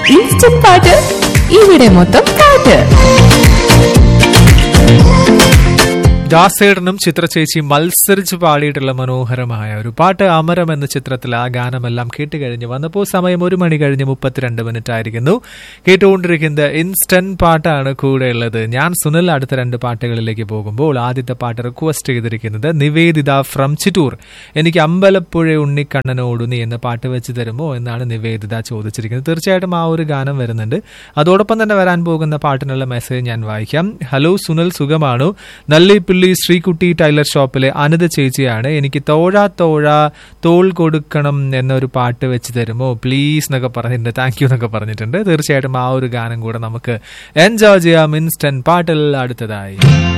instant പാട്ട് ഇവിടെ മൊത്തം പാട്ട് ദാസേടനും ചിത്രചേച്ചി മത്സരിച്ച് പാടിയിട്ടുള്ള മനോഹരമായ ഒരു പാട്ട് അമരം എന്ന ചിത്രത്തിൽ ആ ഗാനമെല്ലാം കേട്ടുകഴിഞ്ഞ് വന്നപ്പോൾ സമയം ഒരു മണി കഴിഞ്ഞ് മുപ്പത്തിരണ്ട് മിനിറ്റ് ആയിരിക്കുന്നു കേട്ടുകൊണ്ടിരിക്കുന്നത് ഇൻസ്റ്റന്റ് പാട്ടാണ് കൂടെ ഉള്ളത് ഞാൻ സുനിൽ അടുത്ത രണ്ട് പാട്ടുകളിലേക്ക് പോകുമ്പോൾ ആദ്യത്തെ പാട്ട് റിക്വസ്റ്റ് ചെയ്തിരിക്കുന്നത് നിവേദിത ഫ്രം ചിറ്റൂർ എനിക്ക് അമ്പലപ്പുഴ ഉണ്ണിക്കണ്ണനോടു നീ എന്ന പാട്ട് വെച്ച് തരുമോ എന്നാണ് നിവേദിത ചോദിച്ചിരിക്കുന്നത് തീർച്ചയായിട്ടും ആ ഒരു ഗാനം വരുന്നുണ്ട് അതോടൊപ്പം തന്നെ വരാൻ പോകുന്ന പാട്ടിനുള്ള മെസ്സേജ് ഞാൻ വായിക്കാം ഹലോ സുനിൽ സുഖമാണോ നല്ലിപ്പിള്ളി ശ്രീകുട്ടി ടൈലർ ഷോപ്പിലെ അനിത ചേച്ചിയാണ് എനിക്ക് തോഴ തോഴ തോൾ കൊടുക്കണം എന്നൊരു പാട്ട് വെച്ച് തരുമോ പ്ലീസ് എന്നൊക്കെ പറഞ്ഞിട്ടുണ്ട് താങ്ക് യു എന്നൊക്കെ പറഞ്ഞിട്ടുണ്ട് തീർച്ചയായിട്ടും ആ ഒരു ഗാനം കൂടെ നമുക്ക് എൻജോയ് ചെയ്യാം ഇൻസ്റ്റന്റ് പാട്ടിൽ അടുത്തതായി